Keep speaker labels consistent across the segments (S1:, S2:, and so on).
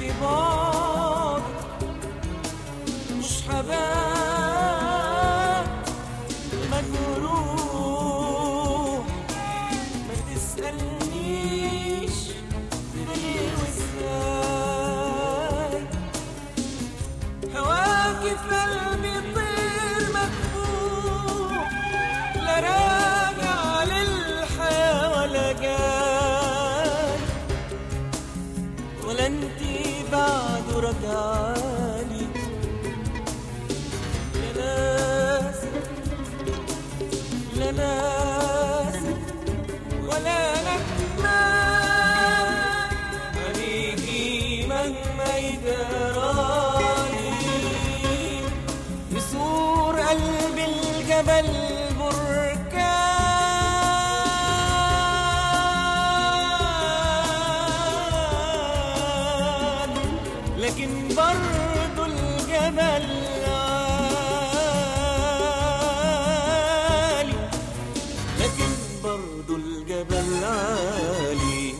S1: في بعض مش حبات مجروح ما تسألنيش ليه وازاي هواكي في قلبي طير مكبوح لا راجع للحياة ولا جاي ولا انتي بعد رجعالي لا ناسي لا ناسي ولا ندمان عليكي مهما يجرالي يثور قلبي الجبل بركان لكن برضو الجبل عالي لكن برضو الجبل عالي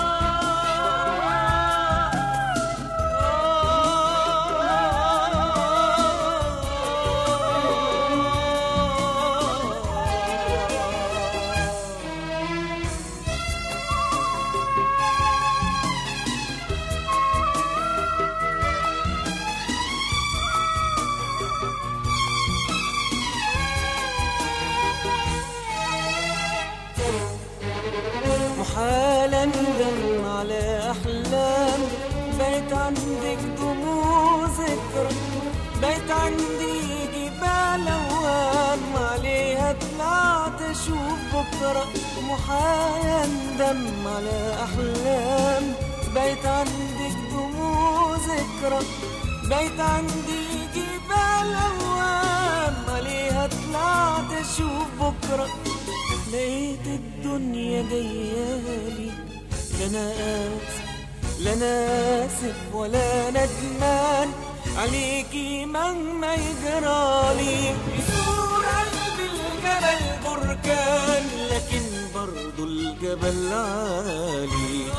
S1: محالا ندم على احلام بقيت عندك دموع ذكرى بقيت عندي جبال اوهام عليها طلعت اشوف بكره محالا ندم على احلام بقيت عندك دموع ذكرى بقيت عندي جبال اوهام عليها طلعت اشوف بكره لقيت الدنيا جايالي لا انا اسف لا انا اسف ولا ندمان عليكي مهما يجرالي يثور قلبي الجبل بركان لكن برضو الجبل عالي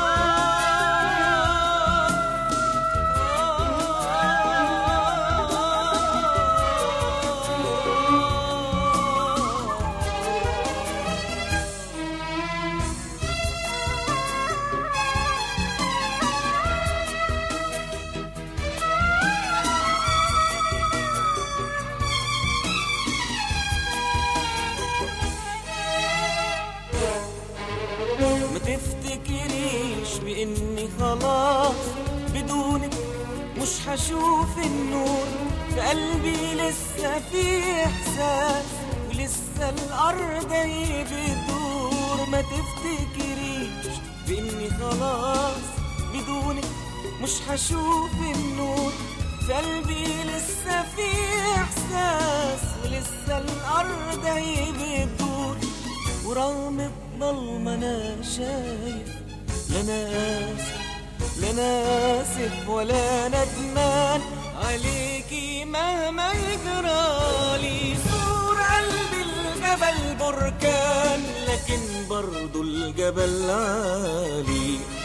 S1: ما تفتكريش بإني خلاص بدونك مش هشوف النور في قلبي لسه في إحساس ولسه الأرض بتدور ما تفتكريش بإني خلاص بدونك مش هشوف النور في قلبي لسه في إحساس ولسه الأرض بتدور ورغم الظلمة أنا شايف لا أنا آسف لا أنا آسف ولا ندمان عليكي مهما يجرالي صور قلبي الجبل بركان لكن برضو الجبل عالي